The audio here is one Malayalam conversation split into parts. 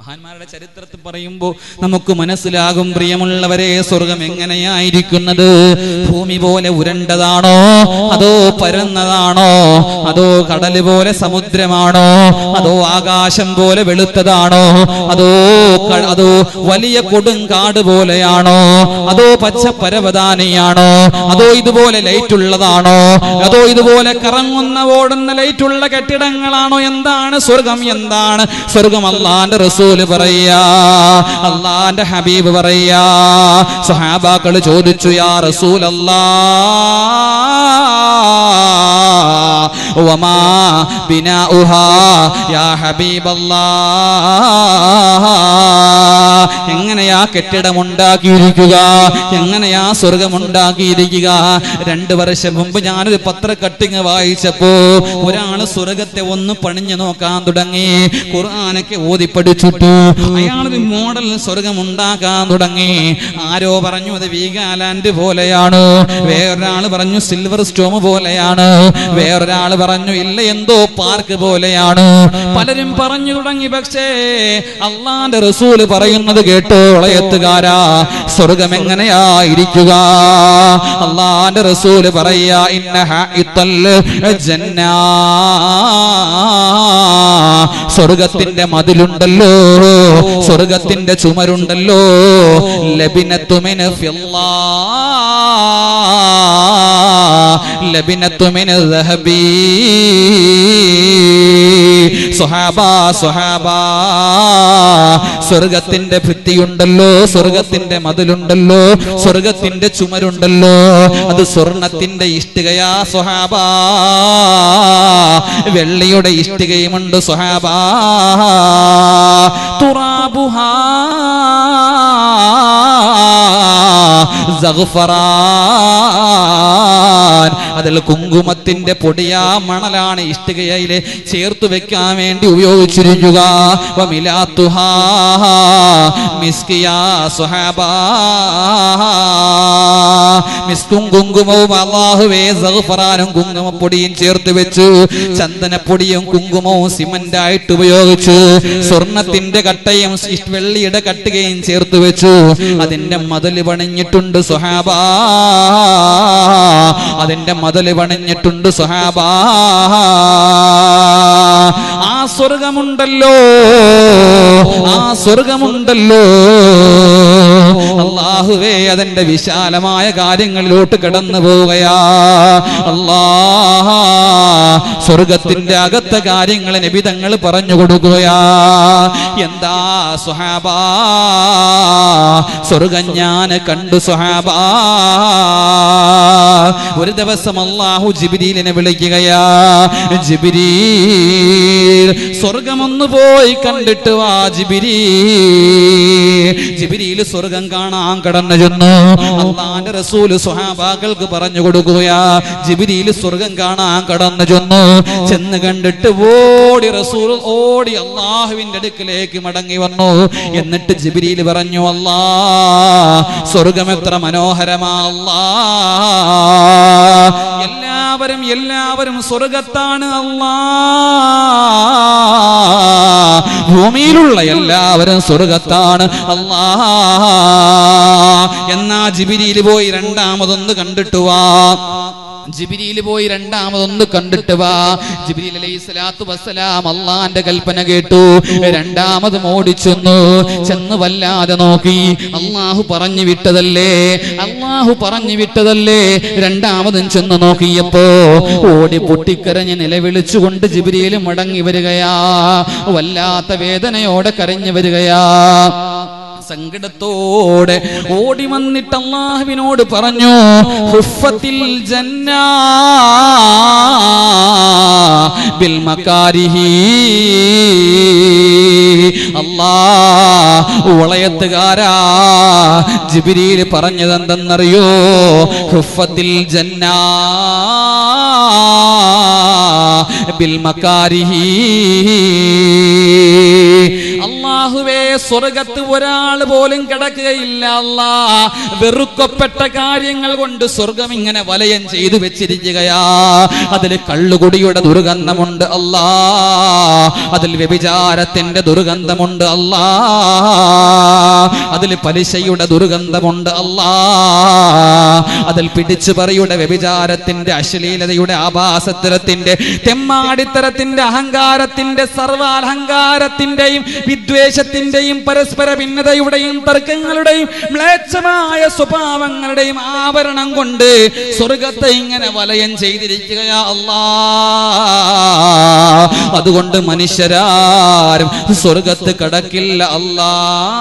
മഹാന്മാരുടെ ചരിത്രത്തിൽ പറയുമ്പോൾ നമുക്ക് മനസ്സിലാകും പ്രിയമുള്ളവരെ സ്വർഗം എങ്ങനെയായിരിക്കുന്നത് ഭൂമി പോലെ ഉരണ്ടതാണോ അതോ പരന്നതാണോ അതോ കടല് പോലെ സമുദ്രമാണോ അതോ ആകാശം പോലെ വെളുത്തതാണോ അതോ ക- അതോ വലിയ കൊടുങ്കാട് പോലെയാണോ അതോ പച്ച പരവതാനിയാണോ അതോ ഇതുപോലെ ലൈറ്റ് ഉള്ളതാണോ അതോ ഇതുപോലെ കറങ്ങുന്ന ഓടുന്ന ലൈറ്റ് ഉള്ള കെട്ടിടങ്ങളാണോ എന്താണ് സ്വർഗം എന്താണ് സ്വർഗം അള്ളാന്റെ റസൂല് പറയാ അള്ളാന്റെ ഹബീബ് പറയാ സഹാബാക്കള് ചോദിച്ചു യാ റസൂൽ വമാ ബിനാഉഹാ യാ ഹബീബല്ലാ എങ്ങനെയാ കെട്ടിടം ഉണ്ടാക്കിയിരിക്കുക എങ്ങനെയാ സ്വർഗം ഉണ്ടാക്കിയിരിക്കുക രണ്ട് വർഷം മുമ്പ് ഞാനൊരു പത്ര കട്ടിങ് വായിച്ചപ്പോ ഒരാള് സ്വർഗത്തെ ഒന്ന് പണിഞ്ഞു നോക്കാൻ തുടങ്ങി ഖുർആനൊക്കെ ഓതി പഠിച്ചിട്ടു അയാളൊരു മോഡൽ സ്വർഗം ഉണ്ടാക്കാൻ തുടങ്ങി ആരോ പറഞ്ഞു അത് വീഗാലാൻഡ് പോലെയാണ് വേറൊരാള് പറഞ്ഞു സിൽവർ സ്റ്റോം പോലെയാണ് വേറൊരാള് പറഞ്ഞു ഇല്ല എന്തോ പാർക്ക് പോലെയാണ് പലരും പറഞ്ഞു തുടങ്ങി പക്ഷേ അള്ളാന്റെ റസൂല് പറയുന്നത് കേട്ടോ ഇളയത്തുകാരാ സ്വർഗം എങ്ങനെയായിരിക്കുക അള്ളാന്റെ റസൂല് പറയാ ഇന്ന ഹാഇത്തൽ ജന്നാ സ്വർഗത്തിന്റെ മതിലുണ്ടല്ലോ സ്വർഗത്തിന്റെ ചുമരുണ്ടല്ലോ ലബിനത്തുമിന് ഫില്ലാ ലബിനത്തുമിന് ദഹബീ സുഹാബാ സുഹാബാ സ്വർഗത്തിന്റെ ഭിത്തിയുണ്ടല്ലോ സ്വർഗത്തിന്റെ മതിലുണ്ടല്ലോ സ്വർഗത്തിന്റെ ചുമരുണ്ടല്ലോ അത് സ്വർണത്തിന്റെ ഇഷ്ടികയാ സുഹാബാ വെള്ളിയുടെ ഇഷ്ടികയുമുണ്ട് സുഹാബാ തുറാബുഹാ സഗ്ഫറാൻ അതിൽ കുങ്കുമത്തിന്റെ പൊടിയാ മണലാണ് ഇഷ്ടികയിലെ ചേർത്ത് വെക്കാൻ വേണ്ടി ഉപയോഗിച്ചിരിക്കുക വമിലാത്തുഹാ മിസ്കിയാ സുഹാബാ മിസ്കും കുങ്കുമവും അള്ളാഹുവേ സഗ്ഫറാനും കുങ്കുമപ്പൊടിയും ചേർത്ത് വെച്ചു ചന്ദനപ്പൊടിയും കുങ്കുമവും സിമന്റ് ആയിട്ട് ഉപയോഗിച്ചു സ്വർണത്തിന്റെ കട്ടയും ഇഷ് വെള്ളിയുടെ കട്ടുകയും ചേർത്ത് വെച്ചു അതിന്റെ മതില് പണിഞ്ഞിട്ടുണ്ട് സുഹാബാ അതിന്റെ മതില് പണിഞ്ഞിട്ടുണ്ട് സുഹാബാ ആ സ്വർഗമുണ്ടല്ലോ ആ സ്വർഗമുണ്ടല്ലോ അള്ളാഹുവേ അതിന്റെ വിശാലമായ കാര്യങ്ങളിലോട്ട് കടന്നു പോവുകയാ അല്ലാ സ്വർഗത്തിന്റെ അകത്തെ കാര്യങ്ങൾ നിബിതങ്ങൾ പറഞ്ഞു കൊടുക്കുകയാ എന്താ സുഹാബാ സ്വർഗം ഞാൻ കണ്ടു സുഹാബാ ഒരു ദിവസം അള്ളാഹു ജിബിരീലിനെ വിളിക്കുകയാ ജിബിരീൽ സ്വർഗമൊന്നു പോയി കണ്ടിട്ട് വാ ജിബിരീ ജിബിരിയിൽ സ്വർഗം കാണാൻ കടന്നു ചെന്നു അള്ളാന്റെ റസൂല് സുഹാബാക്കൾക്ക് പറഞ്ഞു കൊടുക്കുകയാ ജിബിരിയിൽ സ്വർഗം കാണാൻ കടന്നു ചെന്നു ചെന്ന് കണ്ടിട്ട് ഓടി റസൂൽ ഓടി അള്ളാഹുവിന്റെ അടുക്കിലേക്ക് മടങ്ങി വന്നു എന്നിട്ട് ജിബിരിയിൽ പറഞ്ഞു അല്ലാ സ്വർഗം എത്ര മനോഹരമാ അല്ലാ എല്ലാവരും എല്ലാവരും സ്വർഗത്താണ് അല്ലാ ഭൂമിയിലുള്ള എല്ലാവരും സ്വർഗത്താണ് അല്ലാ എന്നാ ജിബിരിയിൽ പോയി രണ്ടാമതൊന്ന് കണ്ടിട്ട് വാ ജിബിരിയിൽ പോയി രണ്ടാമതൊന്ന് കണ്ടിട്ട് വാ ജിബിരിൽ അലൈഹി സ്വലാത്തു വസ്സലാം അള്ളാന്റെ കൽപ്പന കേട്ടു രണ്ടാമതും ഓടിച്ചെന്നു ചെന്ന് വല്ലാതെ നോക്കി അള്ളാഹു പറഞ്ഞു വിട്ടതല്ലേ അള്ളാഹു പറഞ്ഞു വിട്ടതല്ലേ രണ്ടാമതും ചെന്ന് നോക്കിയപ്പോ ഓടി പൊട്ടിക്കരഞ്ഞ് നിലവിളിച്ചുകൊണ്ട് ജിബിരിയിൽ മടങ്ങി വരികയാ വല്ലാത്ത വേദനയോടെ കരഞ്ഞു വരികയാ സങ്കടത്തോടെ ഓടി വന്നിട്ട് അള്ളാഹുവിനോട് പറഞ്ഞു ഹുഫത്തിൽ ജന്ന ബിൽ മക്കാരിഹി അല്ലാ വളയത്തുകാരാ ജിബിരിയിൽ പറഞ്ഞതെന്തെന്നറിയോ ഹുഫത്തിൽ ജന്ന ബിൽ മക്കാരിഹി അള്ളാഹുവേ സ്വർഗത്ത് ഒരാൾ പോലും കിടക്കുകയില്ല അല്ലാ വെറുക്കപ്പെട്ട കാര്യങ്ങൾ കൊണ്ട് സ്വർഗം ഇങ്ങനെ വലയം ചെയ്തു വെച്ചിരിക്കുകയാ അതിൽ കള്ളുകുടിയുടെ ദുർഗന്ധമുണ്ട് അല്ലാ അതിൽ വ്യഭിചാരത്തിന്റെ ദുർഗന്ധമുണ്ട് അല്ലാ അതിൽ പലിശയുടെ ദുർഗന്ധമുണ്ട് അല്ലാ അതിൽ പിടിച്ചു പറയുടെ വ്യഭിചാരത്തിന്റെ അശ്ലീലതയുടെ ആഭാസത്തരത്തിന്റെ തെമ്മാടിത്തരത്തിന്റെ അഹങ്കാരത്തിന്റെ സർവാലഹങ്കാരത്തിന്റെയും വിദ്വേഷത്തിന്റെയും പരസ്പര ഭിന്നതയുടെയും തർക്കങ്ങളുടെയും മ്ലേച്ഛമായ സ്വഭാവങ്ങളുടെയും ആവരണം കൊണ്ട് സ്വർഗത്തെ ഇങ്ങനെ വലയം ചെയ്തിരിക്കുകയാ അല്ലാ അതുകൊണ്ട് മനുഷ്യരാരും സ്വർഗത്ത് കടക്കില്ല അല്ലാ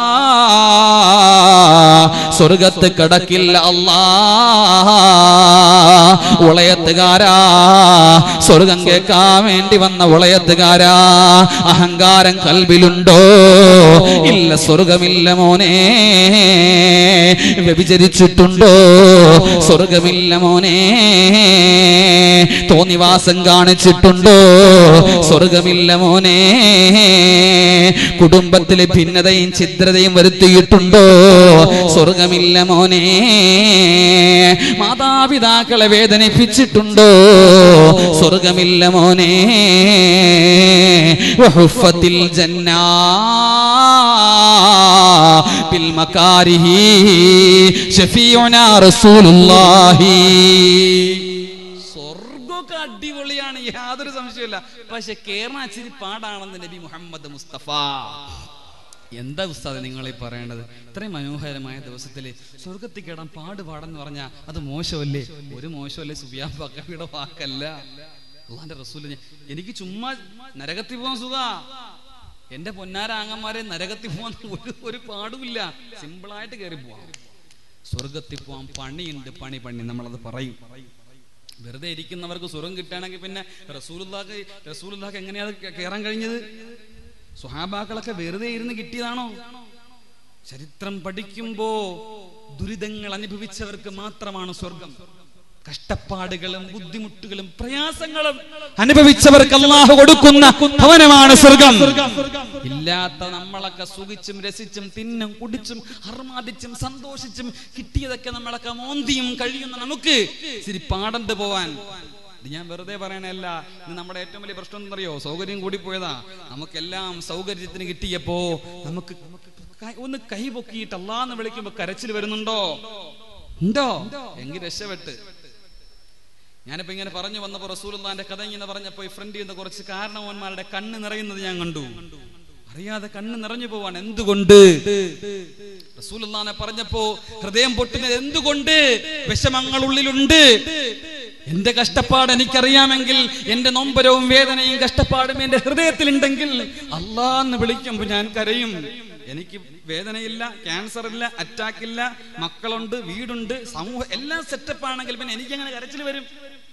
സ്വർഗത്ത് കടക്കില്ല അല്ലാ ഉളയത്തുകാരാ സ്വർഗം കേൾക്കാൻ വേണ്ടി വന്ന ഉളയത്തുകാരാ അഹങ്കാരം കൽബിലുണ്ടോ ഇല്ല സ്വർഗമില്ല മോനെ വ്യഭിചരിച്ചിട്ടുണ്ടോ സ്വർഗമില്ല മോനെ തോന്നിവാസം കാണിച്ചിട്ടുണ്ടോ സ്വർഗമില്ല മോനെ കുടുംബത്തിലെ ഭിന്നതയും ഛിദ്രതയും വരുത്തിയിട്ടുണ്ടോ സ്വർഗമില്ല മോനെ മാതാപിതാക്കളെ വേദനിപ്പിച്ചിട്ടുണ്ടോ സ്വർഗമില്ല മോനെ വഹുഫത്തിൽ ജന്നാ ബിൽ മകാരിഹി ഷഫീഉനാ റസൂലുള്ളാഹി സ്വർഗമൊക്കെ അടിപൊളിയാണ് യാതൊരു സംശയമില്ല പക്ഷെ കേരള ഇച്ചിരി പാടാണെന്ന് നബി മുഹമ്മദ് മുസ്തഫ എന്താ ഉസ്താദ് നിങ്ങൾ ഈ പറയേണ്ടത് ഇത്രയും മനോഹരമായ ദിവസത്തിൽ സ്വർഗത്തിൽ കിടാൻ പാട് പാടെന്ന് പറഞ്ഞാൽ അത് മോശമല്ലേ ഒരു മോശമല്ലേ സുബിയാൻ ബക്കയുടെ വാക്കല്ല അള്ളാന്റെ റസൂല് എനിക്ക് ചുമ്മാ നരകത്തിൽ പോകാൻ സുഖ എന്റെ പൊന്നാരാങ്ങന്മാരെ നരകത്തിൽ പോകാൻ ഒരു ഒരു പാടുമില്ല സിമ്പിളായിട്ട് കയറി പോവാം സ്വർഗത്തിൽ പോവാൻ പണിയുണ്ട് പണി പണി നമ്മളത് പറയും വെറുതെ ഇരിക്കുന്നവർക്ക് സ്വർഗം കിട്ടുകയാണെങ്കിൽ പിന്നെ റസൂലുള്ളാക്ക് റസൂലുള്ളാക്ക് എങ്ങനെയാ അത് കയറാൻ കഴിഞ്ഞത് സ്വഹാബാക്കളൊക്കെ വെറുതെ ഇരുന്ന് കിട്ടിയതാണോ ചരിത്രം പഠിക്കുമ്പോ ദുരിതങ്ങൾ അനുഭവിച്ചവർക്ക് മാത്രമാണ് സ്വർഗം കഷ്ടപ്പാടുകളും ബുദ്ധിമുട്ടുകളും പ്രയാസങ്ങളും അനുഭവിച്ചവർക്ക് അള്ളാഹു കൊടുക്കുന്ന ഭവനമാണ് സ്വർഗം ഇല്ലാത്ത നമ്മളൊക്കെ സുഖിച്ചും രസിച്ചും തിന്നും കുടിച്ചും അർമാദിച്ചും സന്തോഷിച്ചും കിട്ടിയതൊക്കെ നമ്മളൊക്കെ മോന്തിയും കഴിയുന്ന നമുക്ക് ഇച്ചിരി പാടണ്ട് പോവാൻ ഇത് ഞാൻ വെറുതെ പറയണല്ല ഇത് നമ്മുടെ ഏറ്റവും വലിയ പ്രശ്നം എന്നറിയോ സൗകര്യം കൂടി പോയതാ നമുക്കെല്ലാം സൗകര്യത്തിന് കിട്ടിയപ്പോ നമുക്ക് കൈ- ഒന്ന് കൈ പൊക്കിയിട്ട് അല്ലാന്ന് വിളിക്കുമ്പോ കരച്ചിൽ വരുന്നുണ്ടോ ഉണ്ടോ എങ്കിൽ രക്ഷപ്പെട്ട് ഞാനിപ്പോ ഇങ്ങനെ പറഞ്ഞു വന്നപ്പോ റസൂലുള്ളാന്റെ കഥ ഇങ്ങനെ പറഞ്ഞപ്പോ ഈ ഫ്രണ്ട് ചെയ്യുന്ന കുറച്ച് കാരണവന്മാരുടെ കണ്ണ് നിറയുന്നത് ഞാൻ കണ്ടു അറിയാതെ കണ്ണ് നിറഞ്ഞു പോവാൻ എന്തുകൊണ്ട് റസൂലുള്ളാനെ പറഞ്ഞപ്പോ ഹൃദയം പൊട്ടുന്നത് എന്തുകൊണ്ട് വിഷമങ്ങൾ ഉള്ളിലുണ്ട് എന്റെ കഷ്ടപ്പാട് എനിക്കറിയാമെങ്കിൽ എന്റെ നൊമ്പരവും വേദനയും കഷ്ടപ്പാടും എന്റെ ഹൃദയത്തിലുണ്ടെങ്കിൽ അള്ളാന്ന് വിളിക്കുമ്പോ ഞാൻ കരയും എനിക്ക് വേദനയില്ല ക്യാൻസർ ഇല്ല അറ്റാക്ക് ഇല്ല മക്കളുണ്ട് വീടുണ്ട് സമൂഹം എല്ലാം സെറ്റപ്പ് ആണെങ്കിൽ പിന്നെ എനിക്ക് അങ്ങനെ കരച്ചിൽ വരും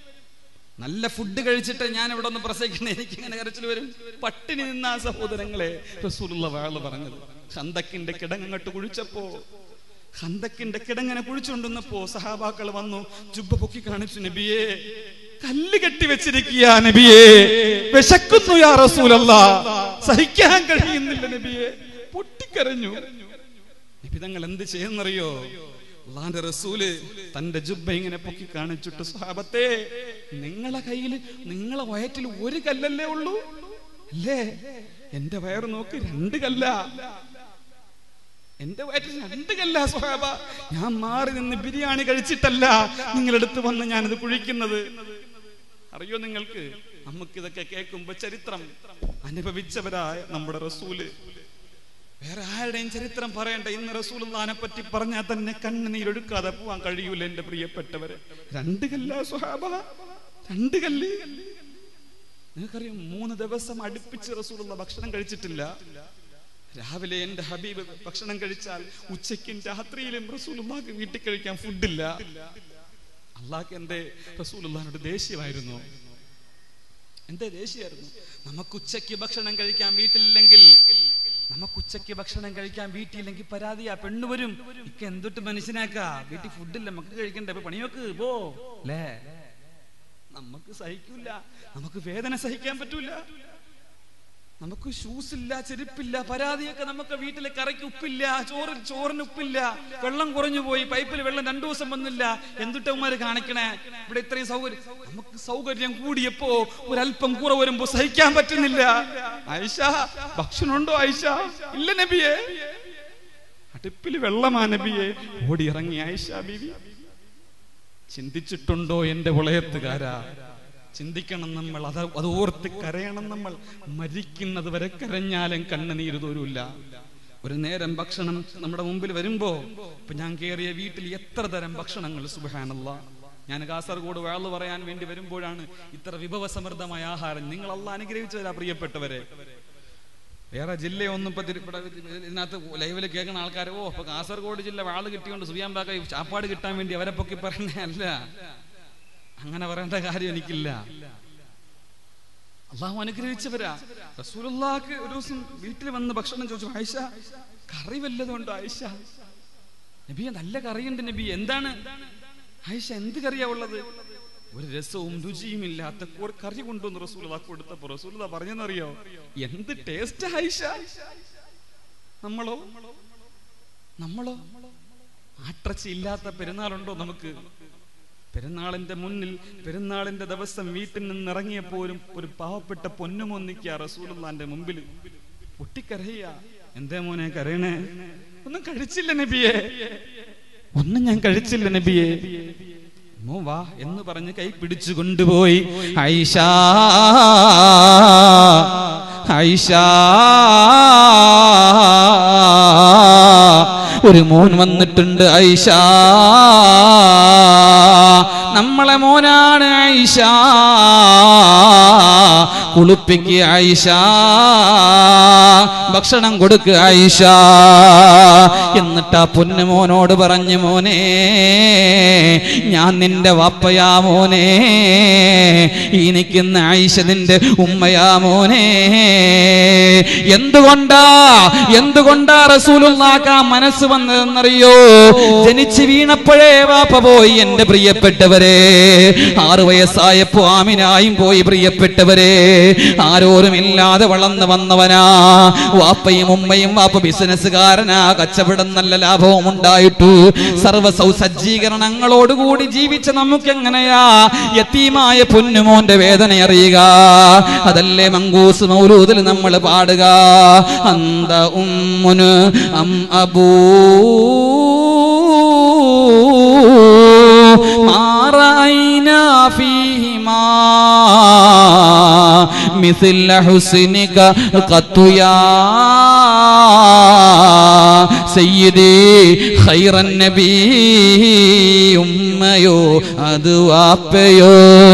നല്ല ഫുഡ് കഴിച്ചിട്ട് ഞാൻ ഇവിടെ ഒന്ന് പ്രസവിക്കണേ എനിക്ക് ഇങ്ങനെ കരച്ചിൽ വരും പട്ടിണി നിന്ന ആ സഹോദരങ്ങളെ റസൂലുള്ള വാള് പറഞ്ഞത് ഹന്തക്കിന്റെ കിടങ്ങങ്ങട്ട് കുഴിച്ചപ്പോ ഹന്തക്കിന്റെ കിടങ്ങനെ കുഴിച്ചുകൊണ്ടുവന്നപ്പോ സഹാബാക്കൾ വന്നു ജുബ്ബ പൊക്കി കാണിച്ചു നബിയെ കല്ല് കെട്ടി വെച്ചിരിക്കുക നബിയെ വിശക്കുന്നു യാ റസൂലല്ല സഹിക്കാൻ കഴിയുന്നില്ല നബിയെ പൊട്ടിക്കരഞ്ഞു നബി തങ്ങൾ എന്ത് ചെയ്യുന്നറിയോ അള്ളാന്റെ റസൂല് തന്റെ ജുബ്ബ ഇങ്ങനെ പൊക്കി കാണിച്ചിട്ട് സ്വഹാബത്തെ നിങ്ങളെ കയ്യിൽ നിങ്ങളെ വയറ്റിൽ ഒരു കല്ലല്ലേ ഉള്ളൂ അല്ലേ എന്റെ വയറ് നോക്ക് രണ്ട് കല്ല എന്റെ വയറ്റിൽ രണ്ട് കല്ല സ്വഹാബ ഞാൻ മാറി നിന്ന് ബിരിയാണി കഴിച്ചിട്ടല്ല നിങ്ങളെടുത്ത് വന്ന് ഞാനിത് കുഴിക്കുന്നത് അറിയോ നിങ്ങൾക്ക് നമുക്കിതൊക്കെ കേൾക്കുമ്പോ ചരിത്രം അനുഭവിച്ചവരായ നമ്മുടെ റസൂല് വേറെ ആരുടെയും ചരിത്രം പറയണ്ട ഇന്ന് റസൂലുള്ളാനെ പറ്റി പറഞ്ഞാൽ തന്നെ കണ്ണുനീരൊഴുക്കാതെ പോവാൻ കഴിയൂല എന്റെ പ്രിയപ്പെട്ടവരെ രണ്ട് കല്ല സുഹാബ രണ്ട് കല്ല് നിങ്ങൾക്കറിയാം മൂന്ന് ദിവസം അടുപ്പിച്ച് റസൂലുള്ള ഭക്ഷണം കഴിച്ചിട്ടില്ല രാവിലെ എന്റെ ഹബീബ് ഭക്ഷണം കഴിച്ചാൽ ഉച്ചയ്ക്കും രാത്രിയിലും റസൂലുള്ളാക്ക് വീട്ടിൽ കഴിക്കാൻ ഫുഡില്ല അള്ളാഹ്ക്ക് എന്റെ റസൂലുള്ളാനോട് ദേഷ്യമായിരുന്നു എന്റെ ദേഷ്യമായിരുന്നു നമുക്ക് ഉച്ചയ്ക്ക് ഭക്ഷണം കഴിക്കാൻ വീട്ടിലില്ലെങ്കിൽ നമുക്ക് ഉച്ചയ്ക്ക് ഭക്ഷണം കഴിക്കാൻ വീട്ടിലില്ലെങ്കിൽ പരാതിയാ പെണ്ണു വരും ഇക്ക എന്തൊട്ട് മനുഷ്യനാക്കാ വീട്ടിൽ ഫുഡില്ല നമുക്ക് കഴിക്കണ്ടേ ഇപ്പൊ പണിയൊക്കെ പോ അല്ലേ നമുക്ക് സഹിക്കൂല നമുക്ക് വേദന സഹിക്കാൻ പറ്റൂല നമുക്ക് ഷൂസ് ഇല്ല ചെരുപ്പില്ല പരാതിയൊക്കെ നമുക്ക് വീട്ടിൽ കറിക്ക് ഉപ്പില്ല ചോറിൽ ചോറിന് ഉപ്പില്ല വെള്ളം കുറഞ്ഞു പോയി പൈപ്പിൽ വെള്ളം രണ്ടു ദിവസം വന്നില്ല എന്തുട്ടവന്മാര് കാണിക്കണേ ഇവിടെ ഇത്രയും സൗകര്യം നമുക്ക് സൗകര്യം കൂടിയപ്പോ ഒരല്പം കൂറ വരുമ്പോ സഹിക്കാൻ പറ്റുന്നില്ല ആയിഷ ഭക്ഷണമുണ്ടോ ആയിഷ ഇല്ല നബിയെ അടുപ്പിൽ വെള്ളമാ നബിയെ ഓടി ഇറങ്ങി ആയിഷ ബീവി ചിന്തിച്ചിട്ടുണ്ടോ എന്റെ വിളയത്തുകാരാ ചിന്തിക്കണം നമ്മൾ അത് അത് ഓർത്ത് കരയണം നമ്മൾ മരിക്കുന്നത് വരെ കരഞ്ഞാലും കണ്ണുനീര് തോരൂല്ല ഒരു നേരം ഭക്ഷണം നമ്മുടെ മുമ്പിൽ വരുമ്പോ ഇപ്പൊ ഞാൻ കയറിയ വീട്ടിൽ എത്ര തരം ഭക്ഷണങ്ങൾ സുബഹാനല്ല ഞാൻ കാസർഗോഡ് വേള് പറയാൻ വേണ്ടി വരുമ്പോഴാണ് ഇത്ര വിഭവസമൃദ്ധമായ ആഹാരം നിങ്ങൾ അല്ല അനുഗ്രഹിച്ചവരാ പ്രിയപ്പെട്ടവരെ വേറെ ജില്ലയൊന്നും ഇപ്പൊ തിരു- ഇവിടെ ഇതിനകത്ത് ലൈവിൽ കേൾക്കുന്ന ആൾക്കാർ ഓ ഇപ്പൊ കാസർഗോഡ് ജില്ല വാള് കിട്ടിയോണ്ട് സുബിയാമ്പാക്ക ചാപ്പാട് കിട്ടാൻ വേണ്ടി അവരെ പൊക്കി പറഞ്ഞല്ല അങ്ങനെ പറയേണ്ട കാര്യം എനിക്കില്ല അള്ളാഹു അനുഗ്രഹിച്ചവരാ റസൂലുള്ളാഹിക്ക് ഒരു ദിവസം വീട്ടിൽ വന്ന് ഭക്ഷണം ചോദിച്ചു ആയിഷ കറി വല്ലതുണ്ടോ ആയിഷ നബിയെ നല്ല കറിയുണ്ട് നബി എന്താണ് ആയിഷ എന്ത് കറിയാ ഉള്ളത് ഒരു രസവും രുചിയും ഇല്ലാത്ത കോ- കറി കൊണ്ടുവന്ന് റസൂലുള്ളാഹ് കൊടുത്തപ്പോ റസൂലുള്ളാഹ് പറഞ്ഞെന്നറിയോ എന്ത് ടേസ്റ്റ് ആയിഷ നമ്മളോ നമ്മളോ ആട്ടിറച്ചി ഇല്ലാത്ത പെരുന്നാളുണ്ടോ നമുക്ക് പെരുന്നാളിന്റെ മുന്നിൽ പെരുന്നാളിന്റെ ദിവസം വീട്ടിൽ നിന്ന് ഇറങ്ങിയപ്പോലും ഒരു പാവപ്പെട്ട പൊന്നുമൊന്നിക്ക റസൂലുള്ളാന്റെ മുമ്പിൽ പൊട്ടിക്കരയ എന്തേ മോനെ കരയണേ ഒന്നും കഴിച്ചില്ല നബിയെ ഒന്നും ഞാൻ കഴിച്ചില്ല നബിയെ മോ വാ എന്ന് പറഞ്ഞ് കൈ പിടിച്ചു കൊണ്ടുപോയി ഐഷ ഐഷ ഒരു മോൻ വന്നിട്ടുണ്ട് ഐഷ നമ്മളെ മോനാണ് ഐഷ കുളിപ്പിക്ക് ഐഷ ഭക്ഷണം കൊടുക്ക് ഐഷ എന്നിട്ട് ആ പൊന്നു മോനോട് പറഞ്ഞു മോനെ ഞാൻ നിന്റെ വാപ്പയാ മോനെ ഈ നിൽക്കുന്ന ഐഷ നിന്റെ ഉമ്മയാ മോനെ എന്തുകൊണ്ടാ എന്തുകൊണ്ടാ റസൂലുള്ളാക്ക് ആ മനസ്സ് വന്നതെന്നറിയോ ജനിച്ച് വീണപ്പോഴേ വാപ്പ പോയി എന്റെ പ്രിയപ്പെട്ടവരെ ആറു വയസ്സായപ്പോ ആമിനായും പോയി പ്രിയപ്പെട്ടവരെ ആരോരുമില്ലാതെ വളർന്നു വന്നവനാ വാപ്പയും ഉമ്മയും വാപ്പ ബിസിനസ്സുകാരനാ കച്ചവടം നല്ല ലാഭവും ഉണ്ടായിട്ടു സർവ സജ്ജീകരണങ്ങളോടുകൂടി ജീവിച്ച നമുക്ക് എങ്ങനെയാ യത്തീമായ പൊന്നുമോന്റെ വേദന അറിയുക അതല്ലേ മങ്കൂസ് മൗലൂദിൽ നമ്മൾ പാടുക അന്ത ഉമ്മുന് അം അബൂ ما رأينا فيهما مثل حسنك قط يا سيدي خير النبي ഉമ്മയോ അത് വാപ്പയോ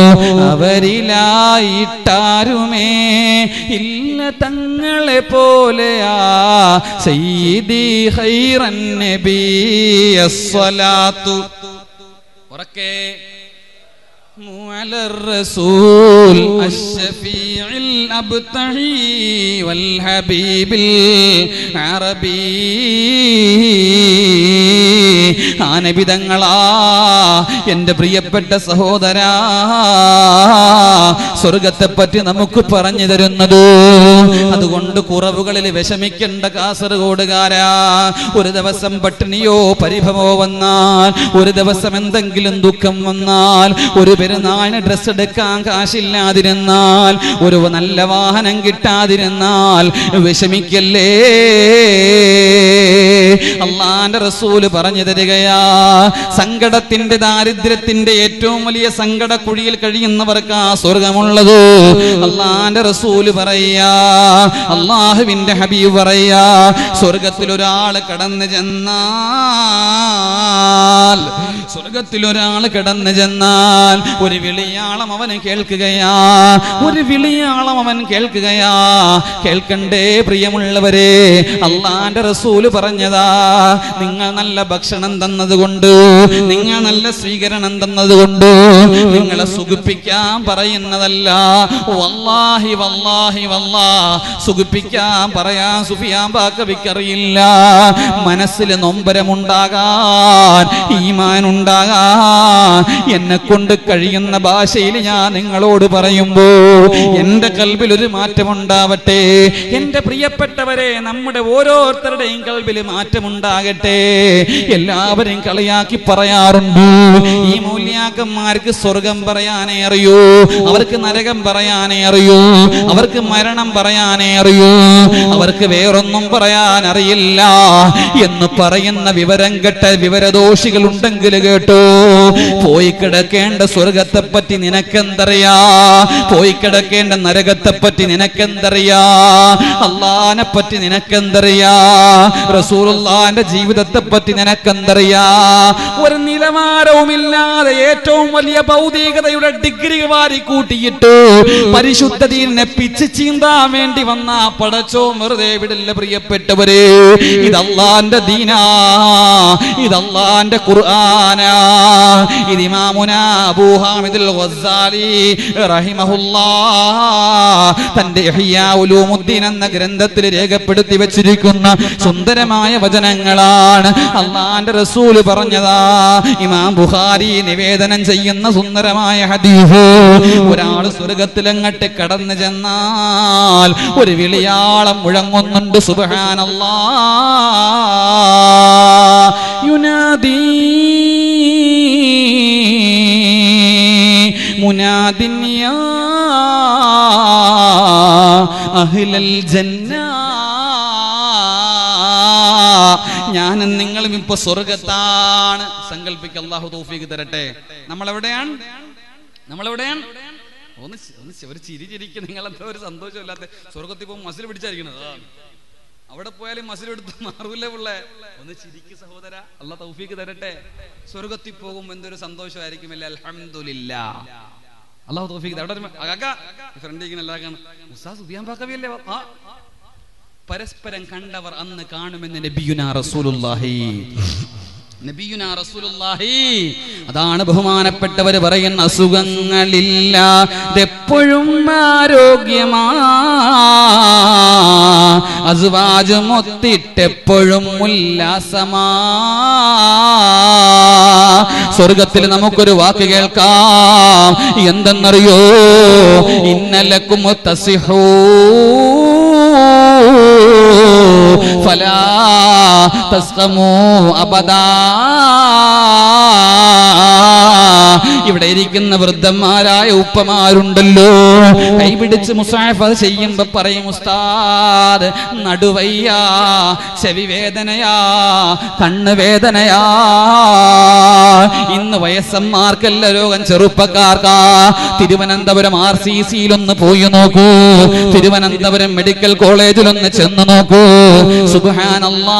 അവരിലായിട്ടാരുമേ ഇല്ല തങ്ങളെ പോലെയാ സയ്യിദി ഖൈറൻ നബി അസ്സലാത്തു ഉറക്കെ على الرسول الشفيع الأبتعي والحبيب العربي ആനബിതങ്ങളാ എന്റെ പ്രിയപ്പെട്ട സഹോദരാ സ്വർഗത്തെ പറ്റി നമുക്ക് പറഞ്ഞു തരുന്നത് അതുകൊണ്ട് കുറവുകളിൽ വിഷമിക്കേണ്ട കാസർഗോഡുകാരാ ഒരു ദിവസം പട്ടിണിയോ പരിഭവോ വന്നാൽ ഒരു ദിവസം എന്തെങ്കിലും ദുഃഖം വന്നാൽ ഒരു പെരുന്നാളിന് ഡ്രസ് എടുക്കാൻ കാശില്ലാതിരുന്നാൽ ഒരു നല്ല വാഹനം കിട്ടാതിരുന്നാൽ വിഷമിക്കല്ലേ അള്ളാന്റെ റസൂല് പറഞ്ഞു തരികയാ സങ്കടത്തിന്റെ ദാരിദ്ര്യത്തിന്റെ ഏറ്റവും വലിയ സങ്കട കുഴിയിൽ കഴിയുന്നവർക്ക് ആ സ്വർഗമുള്ളത് അള്ളാന്റെ റസൂല് പറയാ അള്ളാഹുവിന്റെ ഹബീബ് പറയാ സ്വർഗത്തിൽ ഒരാൾ കടന്നു ചെന്നാൽ സ്വർഗത്തിൽ ഒരാൾ കടന്നു ചെന്നാൽ ഒരു വിളിയാളം അവന് കേൾക്കുകയാ ഒരു വിളിയാളം അവൻ കേൾക്കുകയാ കേൾക്കണ്ടേ പ്രിയമുള്ളവരെ അള്ളാന്റെ റസൂല് പറഞ്ഞതാ നിങ്ങൾ നല്ല ഭക്ഷണം തന്നത് കൊണ്ട് നിങ്ങൾ നല്ല സ്വീകരണം തന്നതുകൊണ്ട് നിങ്ങളെ സുഖിപ്പിക്കാൻ പറയുന്നതല്ല വല്ലാഹി വല്ലാഹി വല്ലാ സുഖിപ്പിക്കാൻ പറയാൻ സുഫിയാൻ ബാക്കവിക്കറിയില്ല മനസ്സിൽ നൊമ്പരമുണ്ടാകാൻ ഈമാൻ ഉണ്ടാകാൻ എന്നെ കൊണ്ട് കഴിയുന്ന ഭാഷയിൽ ഞാൻ നിങ്ങളോട് പറയുമ്പോ എന്റെ കൽബിൽ ഒരു മാറ്റമുണ്ടാവട്ടെ എന്റെ പ്രിയപ്പെട്ടവരെ നമ്മുടെ ഓരോരുത്തരുടെയും കൽബിൽ മാറ്റമുണ്ടാകട്ടെ എല്ലാവരെയും കളിയാക്കി പറയാറുണ്ട് ഈ മൂല്യാക്കന്മാർക്ക് സ്വർഗം പറയാനേ അറിയൂ അവർക്ക് നരകം പറയാനേ അറിയൂ അവർക്ക് മരണം പറയാനേ അറിയൂ അവർക്ക് വേറൊന്നും പറയാൻ അറിയില്ല എന്ന് പറയുന്ന വിവരം കെട്ട വിവരദോഷികൾ ഉണ്ടെങ്കിൽ കേട്ടോ പോയി കിടക്കേണ്ട സ്വർഗത്തെ പറ്റി നിനക്കെന്തറിയാ പോയി കിടക്കേണ്ട നരകത്തെ പറ്റി നിനക്കെന്തറിയാ അള്ളാനെ പറ്റി നിനക്കെന്തറിയാ റസൂലുള്ളാന്റെ ജീവിതത്തെ പറ്റി നിനക്കെന്തറിയാ ഒരു നിലവാരവുമില്ലാതെ ഏറ്റവും വലിയ ഭൗതികതയുടെ ഡിഗ്രി വാരി കൂട്ടിയിട്ട് പരിശുദ്ധ ദീനിനെ പിച്ച് ചീന്താൻ വേണ്ടി വന്ന ആ പടച്ചോ വെറുതെ വിടില്ല പ്രിയപ്പെട്ടവരെ ഇതല്ലാന്റെ ദീനാ ഇതല്ലാന്റെ ഖുർആനാ ഇത് ഇമാമുനാ അബൂ ഹാമിദുൽ ഗസ്സാലി റഹിമഹുല്ലാ തന്റെ ഇഹ്യാ ഉലൂമുദ്ദീൻ എന്ന ഗ്രന്ഥത്തിൽ രേഖപ്പെടുത്തി വെച്ചിരിക്കുന്ന സുന്ദരമായ വചനങ്ങളാണ് അള്ളാന്റെ റസൂല് പറഞ്ഞതാ ഇമാം ബുഖാരി നിവേദനം ചെയ്യുന്ന സുന്ദരമായ ഹദീസ് ഒരാൾ സ്വർഗത്തിലങ്ങട്ട് കടന്നു ചെന്നാൽ ഒരു വിളിയാളം മുഴങ്ങുന്നുണ്ട് സുബ്ഹാനല്ലാ യുനാദീ മുനാദിൻ യാ അഹ്ലൽ ജന്ന ഞാനും നിങ്ങളും ഇപ്പൊ സ്വർഗത്താണ് സങ്കല്പിക്ക അള്ളാഹു തൗഫീഖ് തരട്ടെ നമ്മൾ എവിടെയാണ് നമ്മൾ എവിടെയാണ് ഒന്ന് ചി- ഒന്ന് ചി- ഒരു ചിരി ചിരിക്കും നിങ്ങൾ എന്താ ഒരു സന്തോഷമില്ലാത്ത സ്വർഗത്തിൽ പോകുമ്പോൾ മസിൽ പിടിച്ചായിരിക്കണത് അതാണ്. അവിടെ പോയാലും മസിൽ എടുത്ത് മാറൂല പിള്ളേ ഒന്ന് ചിരിക്ക് സഹോദര അല്ല തൗഫീക്ക് തരട്ടെ സ്വർഗത്തിൽ പോകും എന്തൊരു സന്തോഷമായിരിക്കും അല്ലേ അൽഹംദുലില്ലാ അള്ളാഹു തൗഫീക്ക് അവിടെ ഫ്രണ്ട് ഇരിക്കുന്ന എല്ലാവർക്കും ഉസ്താദ് സുബിയാൻ പാക്കവിയല്ലേ ആ പരസ്പരം കണ്ടവർ അന്ന് കാണുമെന്ന് നബിയുന റസൂലുള്ളാഹി നബിയുന റസൂലുള്ളാഹി അതാണ് ബഹുമാനപ്പെട്ടവർ പറയുന്ന അസുഖങ്ങളില്ല എപ്പോഴും ആരോഗ്യമാ അസുവാജ് മൊത്തിട്ടെപ്പോഴും ഉല്ലാസമാ സ്വർഗത്തിൽ നമുക്കൊരു വാക്ക് കേൾക്കാം എന്തെന്നറിയോ ഇന്നലക്കും തസിഹൂ ഫലാ തസ്കമൂ അബദാ ഇവിടെ ഇരിക്കുന്ന വൃദ്ധന്മാരായ ഉപ്പമാരുണ്ടല്ലോ കൈപിടിച്ച് മുസാഫ് അത് ചെയ്യുമ്പോ പറയും ഉസ്താദ് നടുവയ്യാ ചെവി വേദനയാ കണ്ണ് വേദനയാ ഇന്ന് വയസ്സന്മാർക്കല്ല രോഗം ചെറുപ്പക്കാർക്കാ തിരുവനന്തപുരം ആർ സി സിയിലൊന്ന് പോയി നോക്കൂ തിരുവനന്തപുരം മെഡിക്കൽ കോളേജിലൊന്ന് ചെന്ന് നോക്കൂ സുബാനല്ലാ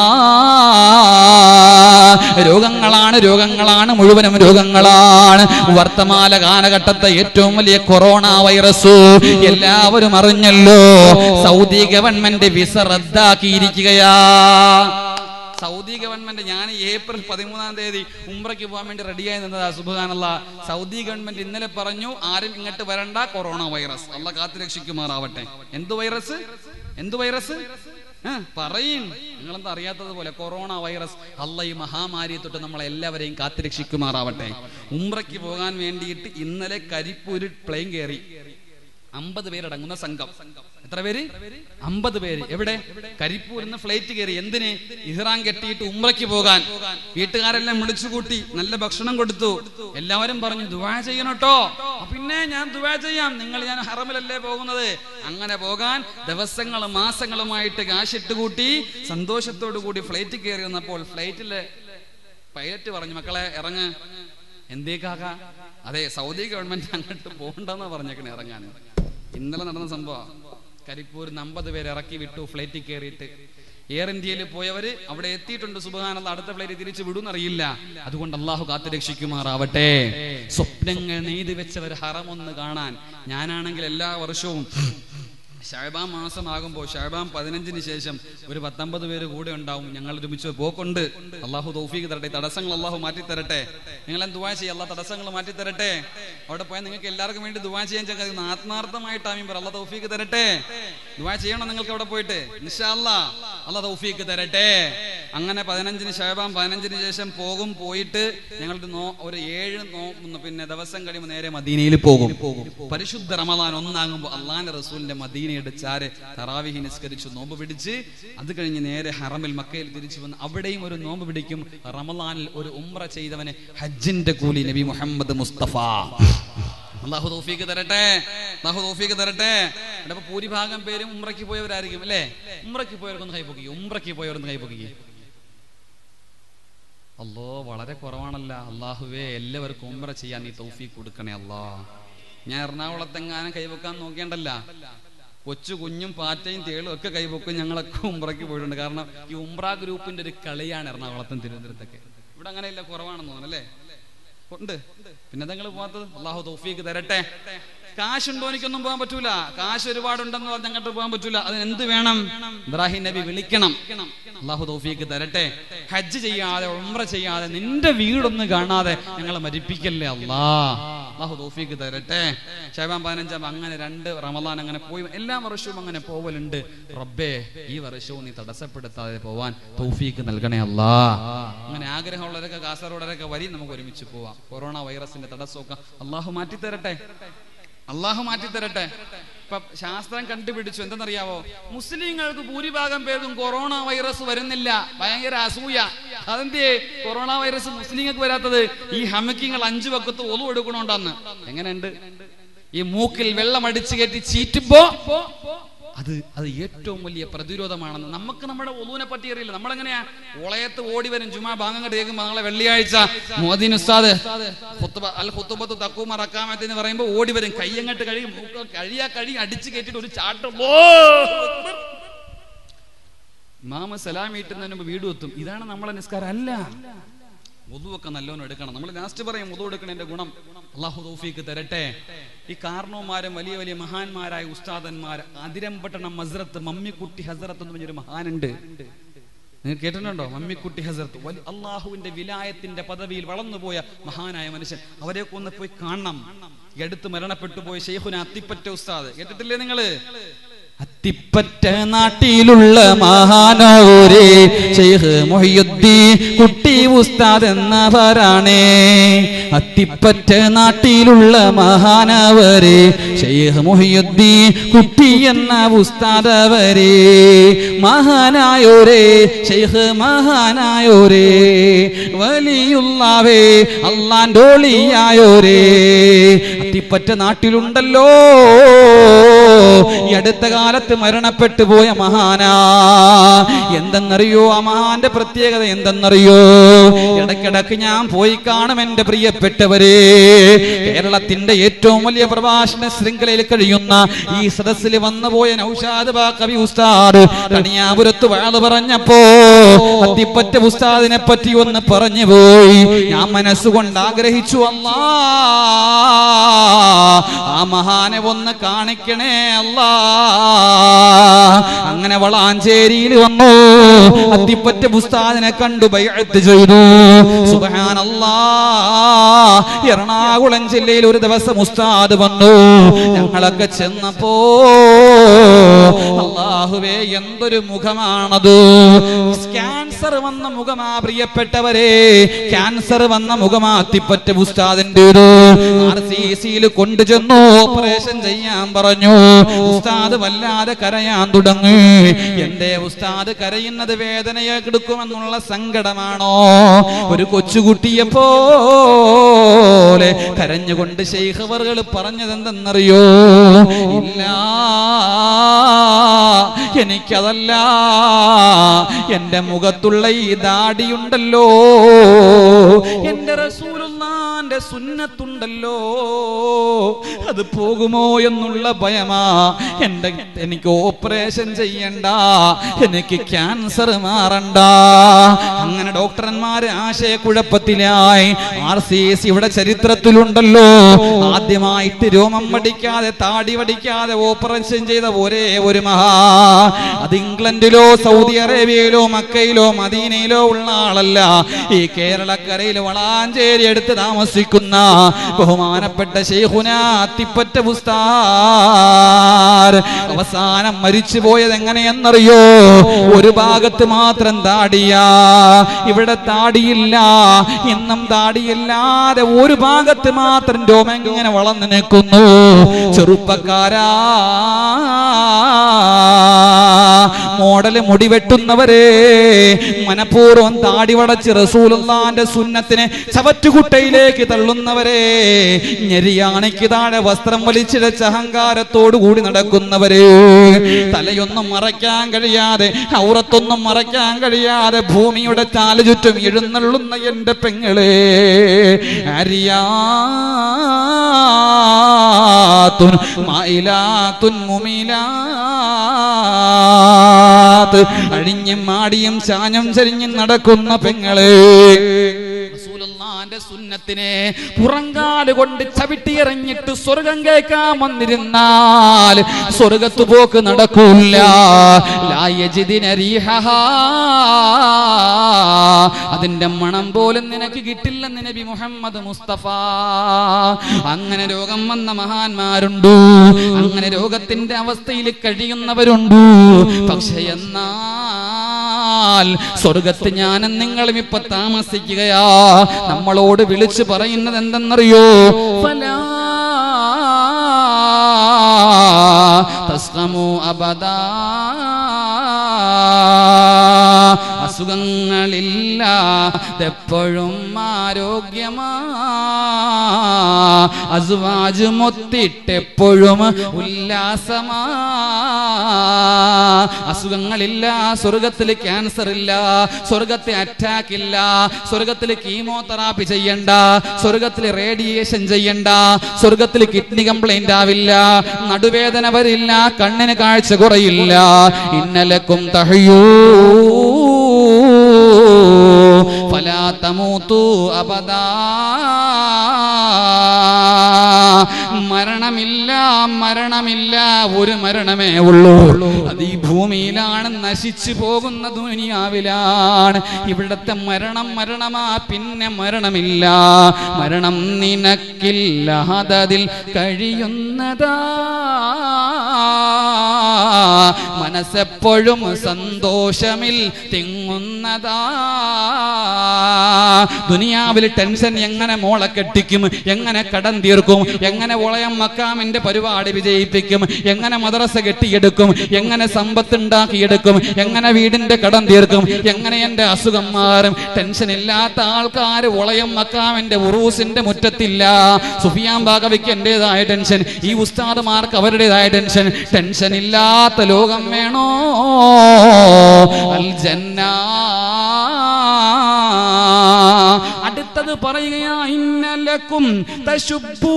രോഗങ്ങളാണ് രോഗങ്ങളാണ് മുഴുവനും രോഗങ്ങളാണ് വർത്തമാന കാലഘട്ടത്തെ ഏറ്റവും വലിയ കൊറോണ വൈറസ് എല്ലാവരും അറിഞ്ഞല്ലോ സൗദി ഗവൺമെന്റ് വിസ റദ്ദാക്കിയിരിക്കുകയാ സൗദി ഗവൺമെന്റ് ഞാൻ ഏപ്രിൽ പതിമൂന്നാം തീയതി ഉംറയ്ക്ക് പോകാൻ വേണ്ടി റെഡിയായി നിന്നതാ സുബാനല്ല സൗദി ഗവൺമെന്റ് ഇന്നലെ പറഞ്ഞു ആരും ഇങ്ങോട്ട് വരണ്ട കൊറോണ വൈറസ് അല്ല കാത്തു രക്ഷിക്കുമാറാവട്ടെ എന്ത് വൈറസ് എന്ത് വൈറസ് ആ, പറയും നിങ്ങളെന്താ അറിയാത്തത് പോലെ കൊറോണ വൈറസ് അല്ല ഈ മഹാമാരിയെ തൊട്ട് നമ്മളെ എല്ലാവരെയും കാത്തുരക്ഷിക്കുമാറാവട്ടെ ഉംറയ്ക്ക് പോകാൻ വേണ്ടിയിട്ട് ഇന്നലെ കരിപ്പൂരിൽ പ്ലെയിൻ കയറി അമ്പത് പേരടങ്ങുന്ന സംഘം എത്ര പേര് അമ്പത് പേര് എവിടെ കരിപ്പൂരിൽ നിന്ന് ഫ്ലൈറ്റ് കയറി എന്തിന് ഇഹ്റാൻ കെട്ടിയിട്ട് ഉമ്രയ്ക്ക് പോകാൻ വീട്ടുകാരെല്ലാം വിളിച്ചുകൂട്ടി നല്ല ഭക്ഷണം കൊടുത്തു എല്ലാവരും പറഞ്ഞു ദുവാ ചെയ്യണട്ടോ പിന്നെ ഞാൻ ദുവാ ചെയ്യാം നിങ്ങൾ ഞാൻ ഹറമിലല്ലേ പോകുന്നത് അങ്ങനെ പോകാൻ ദിവസങ്ങളും മാസങ്ങളുമായിട്ട് കാശിട്ട് കൂട്ടി സന്തോഷത്തോടു കൂടി ഫ്ലൈറ്റ് കയറി വന്നപ്പോൾ ഫ്ലൈറ്റിലെ പൈലറ്റ് പറഞ്ഞു മക്കളെ ഇറങ്ങ് എന്തേ കാക്ക അതെ സൗദി ഗവൺമെന്റ് അങ്ങോട്ട് പോകണ്ടെന്നാ പറഞ്ഞേക്കണേ ഇറങ്ങാൻ ഇന്നലെ നടന്ന സംഭവം കരിപ്പൂർ അമ്പത് പേര് ഇറക്കി വിട്ടു ഫ്ലൈറ്റിൽ കയറിയിട്ട് എയർ ഇന്ത്യയിൽ പോയവര് അവിടെ എത്തിയിട്ടുണ്ട് സുബഹാനല്ല അടുത്ത ഫ്ലൈറ്റ് തിരിച്ചു വിടുന്നറിയില്ല അതുകൊണ്ട് അള്ളാഹു കാത്തു രക്ഷിക്കുമാറാവട്ടെ സ്വപ്നങ്ങൾ നെയ്ത് വെച്ചവർ ഹറമൊന്ന് കാണാൻ ഞാനാണെങ്കിൽ എല്ലാ വർഷവും ഷാബാൻ മാസമാകുമ്പോൾ ഷാബാൻ പതിനഞ്ചിന് ശേഷം ഒരു പത്തൊമ്പത് പേര് കൂടെ ഉണ്ടാവും ഞങ്ങൾ ഒരുമിച്ച് പോക്കുണ്ട് അള്ളാഹു തൗഫീക്ക് തരട്ടെ തടസ്സങ്ങൾ അള്ളാഹു മാറ്റി തരട്ടെ നിങ്ങൾ ദുവാ ചെയ്യുക അള്ളാഹ് തടസ്സങ്ങൾ മാറ്റി തരട്ടെ അവിടെ പോയാൽ നിങ്ങൾക്ക് എല്ലാവർക്കും വേണ്ടി ദുവാ ചെയ്യാൻ ചെക്കാൻ ആത്മാർത്ഥമായിട്ട് ആമീൻ പറ അള്ളാഹ് തൗഫീക്ക് തരട്ടെ ദുവാ ചെയ്യണം നിങ്ങൾക്ക് അവിടെ പോയിട്ട് ഇൻഷാ അല്ലാ അള്ളാഹ് തൗഫീക്ക് തരട്ടെ അങ്ങനെ പതിനഞ്ചിന് ഷാബാൻ പതിനഞ്ചിന് ശേഷം പോകും പോയിട്ട് ഞങ്ങളുടെ നോ ഒരു ഏഴ് നോ പിന്നെ ദിവസം കഴിയുമ്പോൾ നേരെ മദീനയിൽ പോകും പരിശുദ്ധ റമദാൻ ഒന്നാകുമ്പോൾ അള്ളാന്റെ റസൂലിന്റെ മദീനയുടെ ചാര് തറാവിഹി നിസ്കരിച്ചു നോമ്പ് പിടിച്ച് അത് കഴിഞ്ഞ് നേരെ ഹറമിൽ മക്കയിൽ തിരിച്ചു വന്ന് അവിടെയും ഒരു നോമ്പ് പിടിക്കും റമദാനിൽ ഒരു ഉംറ ചെയ്തവന് ഹജ്ജിന്റെ കൂലി നബി മുഹമ്മദ് മുസ്തഫ അള്ളാഹു തൗഫീക്ക് തരട്ടെ അള്ളാഹു തൗഫീക്ക് തരട്ടെ ഇവിടെ ഇപ്പൊ ഭൂരിഭാഗം പേരും ഉംറയ്ക്ക് പോയവരായിരിക്കും അല്ലേ ഉംറയ്ക്ക് പോയവർക്കൊന്ന് കൈപ്പൊക്കി ഉംറയ്ക്ക് പോയവരൊന്ന് കൈപ്പൊക്കി അല്ലോ വളരെ കുറവാണല്ല അള്ളാഹുവേ എല്ലാവർക്കും ഉംറ ചെയ്യാൻ നീ തൗഫീക്ക് കൊടുക്കണേ അല്ലാ ഞാൻ എറണാകുളത്തെങ്ങാനും കൈവെക്കാൻ നോക്കേണ്ടല്ല കൊച്ചു കുഞ്ഞും പാറ്റയും തേളും ഒക്കെ കൈവെക്കും ഞങ്ങളൊക്കെ ഉംറയ്ക്ക് പോയിട്ടുണ്ട് കാരണം ഈ ഉംറ ഗ്രൂപ്പിന്റെ ഒരു കളിയാണ് എറണാകുളത്തും തിരുവനന്തപുരത്തൊക്കെ ഇവിടെ അങ്ങനെയില്ല കുറവാണെന്ന് തോന്നുന്നു അല്ലേ ഉണ്ട് പിന്നെ നിങ്ങൾ പോകാത്തത് അള്ളാഹു തൗഫീക്ക് തരട്ടെ കാശുണ്ടോ എനിക്കൊന്നും പോകാൻ പറ്റൂല കാശ് ഒരുപാടുണ്ടെന്ന് പറഞ്ഞ് അങ്ങോട്ട് പോകാൻ പറ്റൂല അതിന് എന്ത് വേണം ഇബ്രാഹിം നബി വിളിക്കണം അള്ളാഹു തൗഫീക്ക് തരട്ടെ ഹജ്ജ് ചെയ്യാതെ ഉംറ ചെയ്യാതെ നിന്റെ വീടൊന്ന് കാണാതെ ഞങ്ങളെ മരിപ്പിക്കല്ലേ അല്ലാ അള്ളാഹു തൗഫീക്ക് തരട്ടെ ഷാബാൻ പതിനഞ്ചാം അങ്ങനെ രണ്ട് റമദാൻ അങ്ങനെ പോയി എല്ലാ വർഷവും അങ്ങനെ പോവലുണ്ട് റബ്ബേ ഈ വർഷവും നീ തടസ്സപ്പെടുത്താതെ പോവാൻ തൗഫീക്ക് നൽകണേ അല്ലാ അങ്ങനെ ആഗ്രഹമുള്ളവരൊക്കെ കാസർഗോഡരൊക്കെ വരി നമുക്ക് ഒരുമിച്ച് പോവാം കൊറോണ വൈറസിന്റെ തടസ്സമൊക്കെ അള്ളാഹു മാറ്റി തരട്ടെ അള്ളാഹു മാറ്റി തരട്ടെ ഇപ്പൊ ശാസ്ത്രം കണ്ടുപിടിച്ചു എന്തെന്നറിയാവോ മുസ്ലിങ്ങൾക്ക് ഭൂരിഭാഗം പേർക്കും കൊറോണ വൈറസ് വരുന്നില്ല ഭയങ്കര അസൂയ അതെന്തേ കൊറോണ വൈറസ് മുസ്ലിങ്ങൾക്ക് വരാത്തത് ഈ ഹമക്കിങ്ങൾ അഞ്ചു വക്കത്ത് ഒലു എടുക്കണോണ്ടാന്ന് എങ്ങനെയുണ്ട് ഈ മൂക്കിൽ വെള്ളം അടിച്ചു കയറ്റി ചീറ്റുമ്പോ അത് അത് ഏറ്റവും വലിയ പ്രതിരോധമാണെന്ന് നമുക്ക് നമ്മുടെ ഒലുവിനെ പറ്റി അറിയില്ല നമ്മളെങ്ങനെയാ ഓളയത്ത് ഓടി വരും ജുമാ ഭാഗങ്ങൾ കേൾക്കുമ്പോ നാളെ വെള്ളിയാഴ്ച മോദിൻ ഉസ്താദ് ഖുത്ബ അൽ ഖുത്തുബത്ത് തക്കൂമ റക്കാമത്ത് എന്ന് പറയുമ്പോൾ ഓടി വരും കയ്യങ്ങട്ട് കഴിയും മൂക്ക് കഴിയാ കഴിയും അടിച്ചു കയറ്റിട്ട് ഒരു ചാട്ടം മാമ സലാം ഈട്ടുന്നതിന് മുമ്പ് വീട് എത്തും ഇതാണ് നമ്മളെ നിസ്കാരം അല്ല മുതുവൊക്കെ നല്ലോണം എടുക്കണം നമ്മൾ ലാസ്റ്റ് പറയും മുതു എടുക്കണതിന്റെ ഗുണം അള്ളാഹു തൗഫീക്ക് തരട്ടെ ഈ കാരണവന്മാരും വലിയ വലിയ മഹാന്മാരായ ഉസ്താദന്മാർ അതിരമ്പട്ടണം മസ്രത്ത് മമ്മിക്കുട്ടി ഹസറത്ത് എന്ന് പറഞ്ഞൊരു മഹാനുണ്ട് നിങ്ങൾ കേട്ടിട്ടുണ്ടോ മമ്മിക്കുട്ടി ഹസരത്ത് വലി അള്ളാഹുവിന്റെ വിലായത്തിന്റെ പദവിയിൽ വളർന്നുപോയ മഹാനായ മനുഷ്യൻ അവരെയൊക്കെ ഒന്ന് പോയി കാണണം ഈ അടുത്ത് മരണപ്പെട്ടു പോയ ഷെയ്ഖുന അത്തിപ്പറ്റ ഉസ്താദ് കേട്ടിട്ടില്ലേ നിങ്ങള് അത്തിപ്പറ്റ നാട്ടിലുള്ള മഹാനോരെ ഷെയ്ഖ് മൊഹിയുദ്ദീൻ കുട്ടി ഉസ്താദ് എന്നവരാണേ അത്തിപ്പറ്റ നാട്ടിലുള്ള മഹാനവരെ ഷെയ്ഖ് മൊഹിയുദ്ദീൻ കുട്ടി എന്ന ഉസ്താദവരെ മഹാനായോരേ ഷെയ്ഖ് മഹാനായോരേ വലിയുള്ളവേ അള്ളാൻഡോളിയായോരേ അത്തിപ്പറ്റ നാട്ടിലുണ്ടല്ലോ ഈ അടുത്ത കാലത്ത് മരണപ്പെട്ടു പോയ മഹാനാ എന്തെന്നറിയോ ആ മഹാന്റെ പ്രത്യേകത എന്തെന്നറിയോ ഇടയ്ക്കിടക്ക് ഞാൻ പോയി കാണും എന്റെ പ്രിയപ്പെട്ടവരെ കേരളത്തിന്റെ ഏറ്റവും വലിയ പ്രഭാഷണ ശൃംഖലയിൽ കഴിയുന്ന ഈ സദസ്സിൽ വന്നുപോയ നൗഷാദ് ബാ കവി ഉസ്താദ് കണിയാപുരത്ത് വാത് പറഞ്ഞപ്പോ അത്തിപ്പറ്റ ഉസ്താദിനെ പറ്റി ഒന്ന് പറഞ്ഞു പോയി ഞാൻ മനസ്സുകൊണ്ട് ആഗ്രഹിച്ചു അല്ലാ ആ മഹാനെ ഒന്ന് കാണിക്കണേ അല്ലാ അങ്ങനെ വളാഞ്ചേരിയിൽ വന്നു അത്തിപ്പറ്റ ഉസ്താദിനെ കണ്ടു ബൈഅത്ത് ചെയ്തു സുബ്ഹാനല്ലാ എറണാകുളം ജില്ലയിൽ ഒരു ദിവസം ഉസ്താദ് വന്നു ഞങ്ങളൊക്കെ ചെന്നപ്പോ അള്ളാഹുവേ എന്തൊരു മുഖമാണത് ക്യാൻസർ വന്ന മുഖമാ പ്രിയപ്പെട്ടവരെ ക്യാൻസർ വന്ന മുഖമാ അത്തിപ്പറ്റ ഉസ്താദിൻ്റെത് ആർ സി സിയിൽ കൊണ്ടുചെന്നു ഓപ്പറേഷൻ ചെയ്യാൻ പറഞ്ഞു ഉസ്താദ് വല്ലാതെ കരയാൻ തുടങ്ങി എന്റെ ഉസ്താദ് കരയുന്നത് വേദനയെ എടുക്കുമെന്നുള്ള സങ്കടമാണോ ഒരു കൊച്ചുകുട്ടിയെ പോലെ കരഞ്ഞുകൊണ്ട് ശൈഖവറുകൾ പറഞ്ഞത് എന്തെന്നറിയോ ഇല്ല എനിക്കതല്ല എന്റെ മുഖത്തുള്ള ഈ ദാടിയുണ്ടല്ലോ എന്റെ റസൂലുള്ളാന്റെ റസൂലുള്ളാന്റെ സുന്നത്തുണ്ടല്ലോ അത് പോകുമോ എന്നുള്ള ഭയമാ എന്റെ എനിക്ക് ഓപ്പറേഷൻ ചെയ്യണ്ട എനിക്ക് ക്യാൻസർ മാറണ്ട അങ്ങനെ ഡോക്ടർമാര് ആശയക്കുഴപ്പത്തിലായി ആർ സി എസ് ഇവിടെ ചരിത്രത്തിലുണ്ടല്ലോ ആദ്യമായിട്ട് രോമം വടിക്കാതെ താടി വടിക്കാതെ ഓപ്പറേഷൻ ചെയ്ത ഒരേ ഒരു മഹാ അത് ഇംഗ്ലണ്ടിലോ സൗദി അറേബ്യയിലോ മക്കയിലോ മദീനയിലോ ഉള്ള ആളല്ല ഈ കേരളക്കരയിൽ വളാഞ്ചേരി എടുത്ത് താമസിക്കുന്ന ബഹുമാനപ്പെട്ട ഷെയ്ഖുന അത്തിപ്പറ്റ ഉസ്താർ അവസാനം മരിച്ചു പോയത് എങ്ങനെയെന്നറിയോ ഒരു ഭാഗത്ത് മാത്രം താടിയാ ഇവിടെ താടിയില്ല ഇന്നും താടിയില്ലാതെ ഒരു ഭാഗത്ത് മാത്രം രോമം ഇങ്ങനെ വളർന്നു നിൽക്കുന്നു ചെറുപ്പക്കാരാ മോഡല് മുടി വെട്ടുന്നവരെ മനഃപൂർവ്വം താടി വടച്ച് റസൂലുള്ളാന്റെ സുന്നത്തിനെ ചവറ്റുകുട്ടയിലേക്ക് തള്ളുന്നവരെ ഞെരിയാണിക്ക് താഴെ വസ്ത്രം വലിച്ചിഴച്ച അഹങ്കാരത്തോടു കൂടി നടക്കുന്നവരെ തലയൊന്നും മറയ്ക്കാൻ കഴിയാതെ ഔറത്തൊന്നും മറയ്ക്കാൻ കഴിയാതെ ഭൂമിയുടെ ചാല് ചുറ്റും എഴുന്നള്ളുന്ന എന്റെ പെങ്ങളെ അരിയാത്തുൻ മയിലാത്തുൻ മുമിലാത്ത് അഴിഞ്ഞും മാടിയും ചാഞ്ഞും ചരിഞ്ഞും നടക്കുന്ന പെങ്ങളെ റസൂലുള്ളാന്റെ സുന്നത്തിനെ പുറങ്കാല് കൊണ്ട് ചവിട്ടിയിറങ്ങിട്ട് സ്വർഗം കേൾക്കാൻ വന്നിരുന്നാൽ സ്വർഗത്ത് പോക്ക് നടക്കൂല ലാ യജിദിന റീഹഹാ. അതിന്റെ മണം പോലും നിനക്ക് കിട്ടില്ലെന്ന് നബി മുഹമ്മദ് മുസ്തഫ അങ്ങനെ രോഗം വന്ന മഹാന്മാരുണ്ട് അങ്ങനെ രോഗത്തിന്റെ അവസ്ഥയിൽ കഴിയുന്നവരുണ്ട് പക്ഷെ എന്നാൽ സ്വർഗത്ത് ഞാനും നിങ്ങളും ഇപ്പൊ താമസിക്കുകയാ നമ്മളോട് വിളിച്ചു പറയുന്നത് എന്തെന്നറിയോ ഫലാ തസ്കമു അബദാ അസുഖങ്ങളില്ല എപ്പോഴും ആരോഗ്യമാ അസുവാജ് മൊത്തിട്ടെപ്പോഴും ഉല്ലാസമാ അസുഖങ്ങളില്ല സ്വർഗത്തിൽ ക്യാൻസർ ഇല്ല സ്വർഗത്തെ അറ്റാക്ക് ഇല്ല സ്വർഗത്തിൽ കീമോതെറാപ്പി ചെയ്യണ്ട സ്വർഗത്തിൽ റേഡിയേഷൻ ചെയ്യണ്ട സ്വർഗത്തിൽ കിഡ്നി കംപ്ലൈന്റ് ആവില്ല നടുവേദന വരില്ല കണ്ണിന് കാഴ്ച കുറയില്ല ഇന്നലക്കും തഹയൂ ഫലാ തമൂത്തു അബദാ മരണമില്ല മരണമില്ല ഒരു മരണമേ ഉള്ളൂ അത് ഈ ഭൂമിയിലാണ് നശിച്ചു പോകുന്ന ദുനിയാവിലാണ് ഇവിടത്തെ മരണം മരണമാ പിന്നെ മരണമില്ല മരണം നിനക്കില്ലാതതിൽ കഴിയുന്നതാ മനസ്സെപ്പോഴും സന്തോഷമിൽ തിങ്ങുന്നതാ ദുനിയാവിൽ ടെൻഷൻ എങ്ങനെ മോളെ കെട്ടിക്കും എങ്ങനെ കടം തീർക്കും എങ്ങനെ വളയം മക്കാമിന്റെ പരിപാടി വിജയിപ്പിക്കും എങ്ങനെ മദ്രസ കെട്ടിയെടുക്കും എങ്ങനെ സമ്പത്ത് ഉണ്ടാക്കിയെടുക്കും എങ്ങനെ വീടിന്റെ കടം തീർക്കും എങ്ങനെ എന്റെ അസുഖം മാറും ടെൻഷൻ ഇല്ലാത്ത ആൾക്കാർ വളയം മക്കാമിന്റെ ഉറൂസിന്റെ മുറ്റത്തില്ല സുഫിയാൻ ബാഗവിക്ക് എന്റേതായ ടെൻഷൻ ഈ ഉസ്താദുമാർക്ക് അവരുടേതായ ടെൻഷൻ ടെൻഷൻ ഇല്ലാത്ത ലോകം വേണോ അൽ ജന്ന അടുത്തത് പറയുകയാ ഇന്നലക്കും തശുബൂ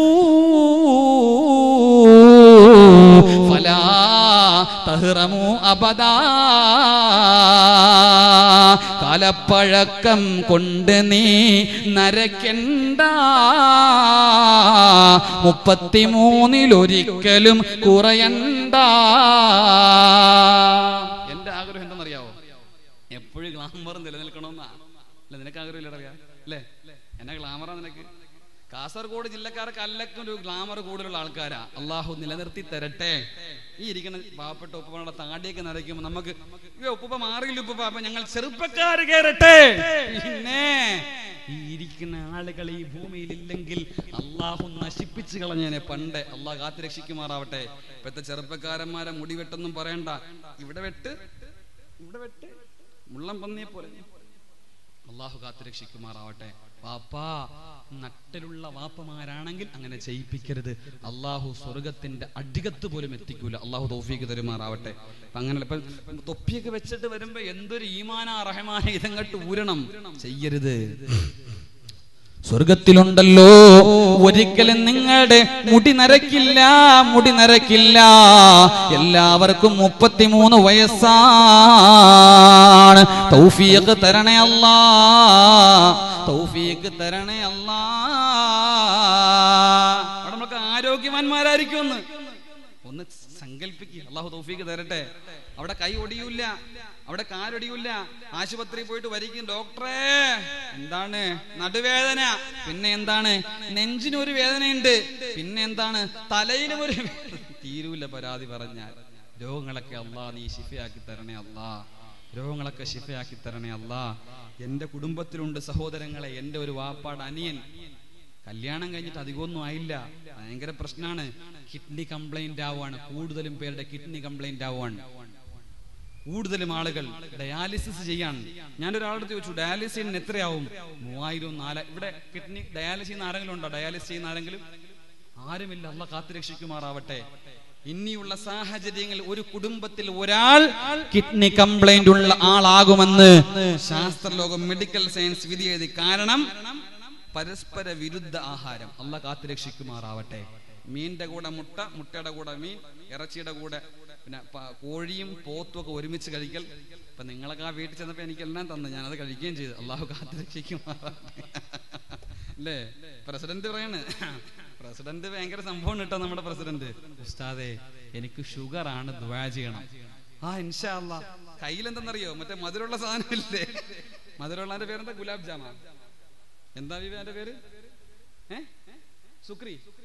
ഫലാ തഹ്റമു അബദാ കാലപ്പഴക്കം കൊണ്ട് നീ നരക്കണ്ട മുപ്പത്തിമൂന്നിലൊരിക്കലും കുറയണ്ട എന്റെ ആഗ്രഹം എന്താണെന്നറിയാവോ എപ്പോഴും ഗ്ലാമർ നിലനിൽക്കണമെന്നാ അല്ല നിനക്ക് ആഗ്രഹമില്ലടറിയാ അല്ലേ എന്നാ ഗ്ലാമറാ നിനക്ക് കാസർഗോഡ് ജില്ലക്കാർക്ക് അല്ലക്കും ഒരു ഗ്ലാമർ കൂടുതലുള്ള ആൾക്കാരാ അള്ളാഹു നിലനിർത്തി തരട്ടെ ഈ ഇരിക്കുന്ന പാവപ്പെട്ട ഉപ്പയുടെ താടിയൊക്കെ നിറയ്ക്കുമ്പോൾ നമുക്ക് "അയ്യോ, ഉപ്പുപ്പ മാറിയില്ല ഉപ്പുപ്പ അപ്പൊ ഞങ്ങൾ ചെറുപ്പക്കാർ കയറട്ടെ പിന്നെ ഈ ഇരിക്കുന്ന ആളുകൾ ഈ ഭൂമിയിൽ ഇല്ലെങ്കിൽ അള്ളാഹു നശിപ്പിച്ചു കളഞ്ഞേനെ പണ്ട് അള്ളാഹ് കാത്തു രക്ഷിക്കുമാറാവട്ടെ ഇപ്പത്തെ ചെറുപ്പക്കാരന്മാരെ മുടി വെട്ടൊന്നും പറയണ്ട ഇവിടെ വെട്ട് ഇവിടെ വെട്ട് മുള്ളം പന്നിയെ പോലെ അള്ളാഹു കാത്തു രക്ഷിക്കുമാറാവട്ടെ വാപ്പാ നട്ടിലുള്ള വാപ്പമാരാണെങ്കിൽ അങ്ങനെ ചെയ്യിപ്പിക്കരുത് അള്ളാഹു സ്വർഗത്തിന്റെ അടികത്ത് പോലും എത്തിക്കൂല അള്ളാഹു തോഫിക്ക് തരുമാറാവട്ടെ അപ്പൊ അങ്ങനെ ഇപ്പൊ തൊപ്പിയൊക്കെ വെച്ചിട്ട് വരുമ്പോ എന്തൊരു ഈമാന റഹമാന ഇതങ്ങട്ട് ഊരണം ചെയ്യരുത് സ്വർഗത്തിലുണ്ടല്ലോ ഒരിക്കലും നിങ്ങളുടെ മുടി നരക്കില്ല മുടി നരക്കില്ല എല്ലാവർക്കും മുപ്പത്തിമൂന്ന് വയസ്സാണ് തൗഫീഖ് തരണേ അല്ലാ തൗഫീഖ് തരണേ അല്ലാ അവിടെ നമുക്ക് ആരോഗ്യവാന്മാരായിരിക്കും ഒന്ന് ഒന്ന് സങ്കല്പിക്കുക അള്ളാഹു തൗഫീക്ക് തരട്ടെ അവിടെ കൈ ഒടിയൂല അവിടെ കാലൊടിയൂല ആശുപത്രി പോയിട്ട് വരിക്കും ഡോക്ടറെ എന്താണ് നടുവേദന പിന്നെ എന്താണ് നെഞ്ചിനൊരു വേദനയുണ്ട് പിന്നെ എന്താണ് തലയിലും ഒരു വേദന. തീരൂല പരാതി പറഞ്ഞാൽ രോഗങ്ങളൊക്കെ അല്ലാ നീ ശിഫയാക്കി തരണേ അല്ലാ രോഗങ്ങളൊക്കെ ശിഫയാക്കി തരണേ അല്ലാ എന്റെ കുടുംബത്തിലുണ്ട് സഹോദരങ്ങളെ എന്റെ ഒരു വാപ്പാട് അനിയൻ കല്യാണം കഴിഞ്ഞിട്ട് അധികമൊന്നും ആയില്ല ഭയങ്കര പ്രശ്നമാണ് കിഡ്നി കംപ്ലൈന്റ് ആവുകയാണ് കൂടുതലും പേരുടെ കിഡ്നി കംപ്ലൈന്റ് ആവുകയാണ് കൂടുതലും ആളുകൾ ഡയാലിസിസ് ചെയ്യാൻ ഞാൻ ഒരാളോട് ചോദിച്ചു ഡയാലിസിന് എത്രയാവും മൂവായിരം നാല ഇവിടെ കിഡ്നി ഡയാലിസിസ് ചെയ്യുന്ന ആരെങ്കിലും ഉണ്ടോ ഡയാലിസിസ് ചെയ്യുന്ന ആരെങ്കിലും ആരുമില്ല അല്ല കാത്തുരക്ഷിക്കുമാറാവട്ടെ ഇനിയുള്ള സാഹചര്യങ്ങൾ ഒരു കുടുംബത്തിൽ ഒരാൾ കിഡ്നി കംപ്ലൈന്റ് ഉള്ള ആളാകുമെന്ന് ശാസ്ത്രലോകം മെഡിക്കൽ സയൻസ് വിധി എഴുതി കാരണം പരസ്പര വിരുദ്ധ ആഹാരം അല്ല കാത്തുരക്ഷിക്കുമാറാവട്ടെ മീനിന്റെ കൂടെ മുട്ട മുട്ടയുടെ കൂടെ മീൻ ഇറച്ചിയുടെ കൂടെ പിന്നെ പ- കോഴിയും പോത്തും ഒക്കെ ഒരുമിച്ച് കഴിക്കൽ ഇപ്പൊ നിങ്ങളൊക്കെ ആ വീട്ടിൽ ചെന്നപ്പോ എനിക്കെല്ലാം തന്നു ഞാനത് കഴിക്കുകയും ചെയ്തു അള്ളാഹു കാത്തുരക്ഷിക്കുമാറാവട്ടെ അല്ലേ പ്രസിഡന്റ് പറയാണ് പ്രസിഡന്റ് ഭയങ്കര സംഭവം കേട്ടോ നമ്മുടെ പ്രസിഡന്റ് ഉസ്താദേ എനിക്ക് ഷുഗർ ആണ് ദ്വാ ചെയ്യണം ആ ഇൻഷാ അല്ലാ കയ്യിലെന്തെന്നറിയോ മറ്റേ മധുരമുള്ള സാധനമില്ലേ മധുരമുള്ളതിന്റെ പേരെന്താ ഗുലാബ് ജാമ എന്താ വിവേന്റെ പേര് ഏ സുക്രി